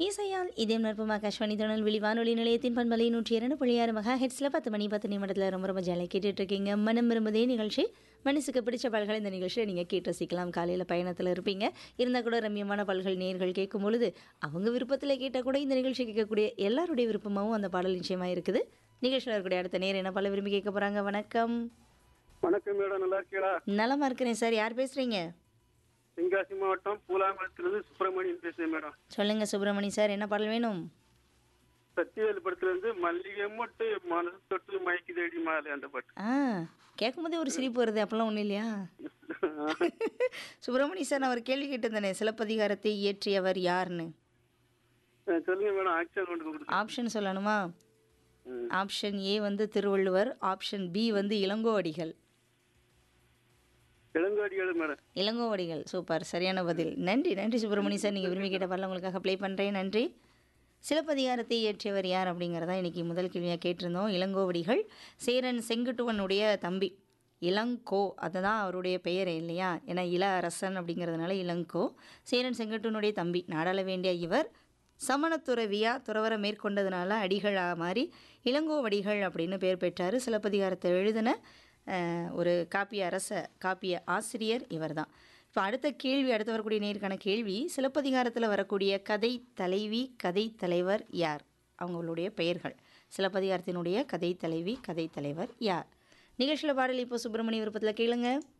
இசையால் இதயம் நற்பம் ஆகாஷ்வாணி திருநெல்வேலி வானொலி நிலையத்தின் பண்பலை நூற்றி இரண்டு புள்ளி ஆறு மெகா ஹெட்ஸில் பத்து மணி பத்து நிமிடத்தில் ரொம்ப ரொம்ப ஜாலியாக கேட்டுட்டு இருக்கீங்க மனம் விரும்புதே நிகழ்ச்சி மனசுக்கு பிடிச்ச பால்கள் இந்த நிகழ்ச்சியை நீங்கள் கேட்டு ரசிக்கலாம் காலையில் பயணத்தில் இருப்பீங்க இருந்தால் கூட ரம்யமான பால்கள் நேர்கள் கேட்கும் பொழுது அவங்க விருப்பத்தில் கேட்டால் கூட இந்த நிகழ்ச்சி கேட்கக்கூடிய எல்லாருடைய விருப்பமாகவும் அந்த பாடல் நிச்சயமாக இருக்குது நிகழ்ச்சியில் இருக்கக்கூடிய அடுத்த நேரம் என்ன பாடல் விரும்பி கேட்க போகிறாங்க வணக்கம் வணக்கம் மேடம் நல்லா இருக்கீங்களா நலமா இருக்கிறேன் சார் யார் பேசுகிறீங்க தென்காசி மாவட்டம் பூலாங்குளத்திலிருந்து சுப்பிரமணியன் பேசுறேன் மேடம் சொல்லுங்கள் சுப்பிரமணி சார் என்ன பாடல் வேணும் சத்தியவேலு படத்திலிருந்து மல்லிகை மொட்டு மனசு தொட்டு மயக்கி தேடி மாலை அந்த பாட்டு ஆ கேட்கும்போதே ஒரு சிரிப்பு வருது அப்போல்லாம் ஒன்றும் இல்லையா சுப்பிரமணி சார் நான் ஒரு கேள்வி கேட்டிருந்தேனே சிலப்பதிகாரத்தை இயற்றியவர் யாருன்னு அஹ் சொல்லுங்க மேடம் ஆக்ஷன் கொண்டு கொடுத்து ஆப்ஷன் சொல்லணுமா ம். ஆப்ஷன் ஏ வந்து திருவள்ளுவர் ஆப்ஷன் பி வந்து இளங்கோவடிகள் இளங்கோடிகள் மேடம் இளங்கோவடிகள் சூப்பர் சரியான பதில் நன்றி நன்றி சுப்பிரமணி சார் நீங்கள் விரும்பி கேட்ட பாடல உங்களுக்காக ப்ளே பண்ணுறேன் நன்றி சிலப்பதிகாரத்தை இயற்றியவர் யார் அப்படிங்கிறதா இன்றைக்கி முதல் கேள்வியாக கேட்டிருந்தோம் இளங்கோவடிகள் சேரன் செங்குட்டுவனுடைய தம்பி இளங்கோ அதுதான் அவருடைய பெயர் இல்லையா ஏன்னா இள அரசன் அப்படிங்கிறதுனால இளங்கோ சேரன் செங்குட்டுவனுடைய தம்பி நாடாள வேண்டிய இவர் சமணத்துறவியா துறவர மேற்கொண்டதுனால அடிகளாக மாறி இளங்கோவடிகள் அப்படின்னு பேர் பெற்றார் சிலப்பதிகாரத்தை எழுதின அஹ், ஒரு காப்பிய அரச காப்பிய ஆசிரியர் இவர்தான் இப்போ அடுத்த கேள்வி அடுத்து வரக்கூடிய நேருக்கான கேள்வி சிலப்பதிகாரத்தில் வரக்கூடிய கதை தலைவி கதை தலைவர் யார் அவங்களுடைய பெயர்கள் சிலப்பதிகாரத்தினுடைய கதை தலைவி கதை தலைவர் யார் நிகழ்ச்சியில் பாடல் இப்போ சுப்பிரமணிய விருப்பத்தில் கேளுங்க